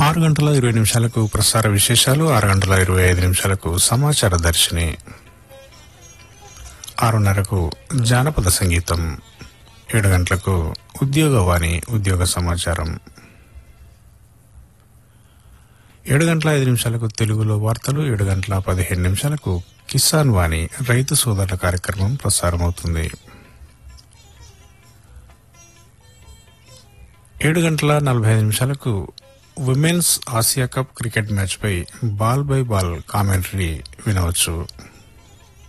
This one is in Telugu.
ఆరు గంటల ఇరవై నిమిషాలకు ప్రసార విశేషాలు ఆరు గంటల ఇరవై ఐదు నిమిషాలకు సమాచార దర్శిని ఆరున్నరకు జానపద సంగీతం ఏడు గంటలకు ఉద్యోగవాణి ఉద్యోగ సమాచారం ఏడు గంటల ఐదు నిమిషాలకు తెలుగులో వార్తలు ఏడు గంటల పదిహేను నిమిషాలకు కిసాన్ వాణి రైతు సోదరుల కార్యక్రమం ప్రసారమవుతుంది ఏడు గంటల నలభై ఐదు నిమిషాలకు ఉమెన్స్ ఆసియా కప్ క్రికెట్ మ్యాచ్పై బాల్ బై బాల్ కామెంటరీ వినవచ్చు